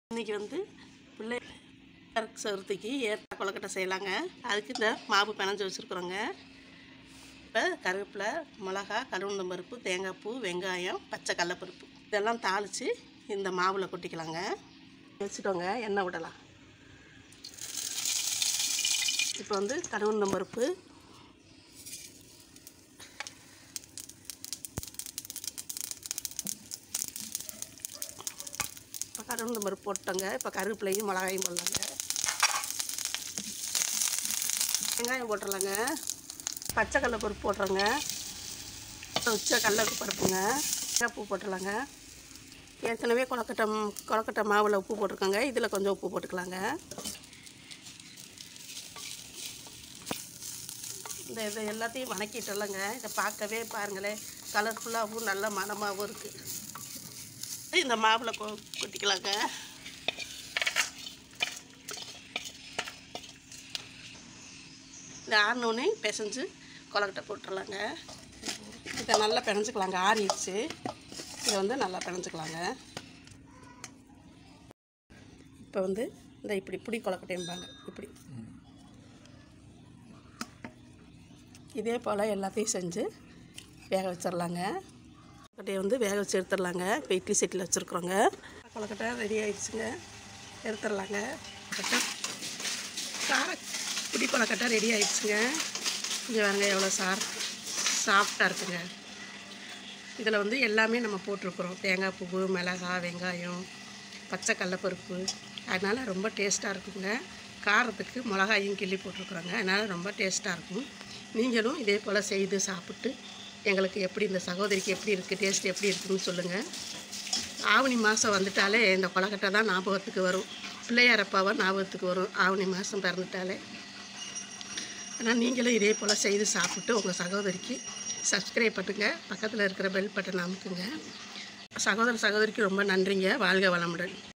இன்றைக்கி வந்து பிள்ளை சதுர்த்திக்கு ஏற்ற கொழுக்கட்டை செய்யலாங்க அதுக்கு இந்த மாவு பிணைஞ்சு வச்சுருக்குறோங்க இப்போ கருவேப்பிலை மிளகா கருவந்தம் பருப்பு தேங்காய் பூ வெங்காயம் பச்சை கடலப்பருப்பு இதெல்லாம் தாளித்து இந்த மாவில் கொட்டிக்கலாங்க வச்சுட்டோங்க எண்ணெய் விடலாம் இப்போ வந்து கருவந்தம் பருப்பு இப்போ கருவந்தம் பருப்பு போட்டோங்க இப்போ கருவேப்பிலையும் மிளகாயும் போடலாங்க வெங்காயம் போட்டுடலாங்க பச்சை கடலை பருப்பு போட்டுறோங்க உச்ச கடலை பருப்புங்க தேங்காய் பூ போட்டுடலாங்க ஏற்கனவே கொலக்கட்டை ம்- கொலக்கட்டை மாவில் உப்பு போட்டிருக்கோங்க இதில் கொஞ்சம் உப்பு போட்டுக்கலாங்க இந்த இதை எல்லாத்தையும் வணக்கிட்டலங்க இதை பார்க்கவே பாருங்களேன் கலர்ஃபுல்லாகவும் நல்ல மணமாகவும் இருக்குது இந்த மாவில் கொ கொட்டிக்கலாங்க இந்த ஆறினோடனே பிசைஞ்சு கொலக்கட்டை போட்டுடலாங்க இதை நல்லா பிணைஞ்சிக்கலாங்க ஆறிடுச்சு இதை வந்து நல்லா பிணைஞ்சிக்கலாங்க இப்போ வந்து இந்த இப்படி புடி கொலக்கட்டைம்பாங்க இப்படி இதே போல் எல்லாத்தையும் செஞ்சு வேக வச்சிடலாங்க கொலக்கட்டையை வந்து வேக வச்சு எடுத்துடலாங்க இப்போ இட்லி செட்டில் வச்சுருக்குறோங்க கொலக்கட்டை ரெடி ஆயிடுச்சுங்க எடுத்துடலாங்க கொலக்கட்டை கார புடி கொலக்கட்டை ரெடி ஆயிடுச்சுங்க இங்கே பாருங்க எவ்வளோ சார் சாஃப்டாக இருக்குங்க இதில் வந்து எல்லாமே நம்ம போட்டிருக்குறோம் தேங்காய் பூவு மிளகா வெங்காயம் பச்சை கடலப்பருப்பு அதனால் ரொம்ப டேஸ்ட்டாக இருக்குங்க காரத்துக்கு மிளகாயும் கிள்ளி போட்டிருக்குறோங்க அதனால் ரொம்ப டேஸ்ட்டாக இருக்கும் நீங்களும் இதே போல் செய்து சாப்பிட்டு எங்களுக்கு எப்படி இந்த சகோதரிக்கு எப்படி இருக்குது டேஸ்ட் எப்படி இருக்குன்னு சொல்லுங்கள் ஆவணி மாதம் வந்துட்டாலே இந்த கொலக்கட்டை தான் ஞாபகத்துக்கு வரும் பிள்ளையாரப்பாவை ஞாபகத்துக்கு வரும் ஆவணி மாதம் பிறந்துட்டாலே ஆனால் நீங்களும் இதே போல் செய்து சாப்பிட்டு உங்கள் சகோதரிக்கு சப்ஸ்கிரைப் பண்ணுங்கள் பக்கத்தில் இருக்கிற பெல் பட்டன் அமுக்குங்க சகோதர சகோதரிக்கு ரொம்ப நன்றிங்க வாழ்க வளமுடன்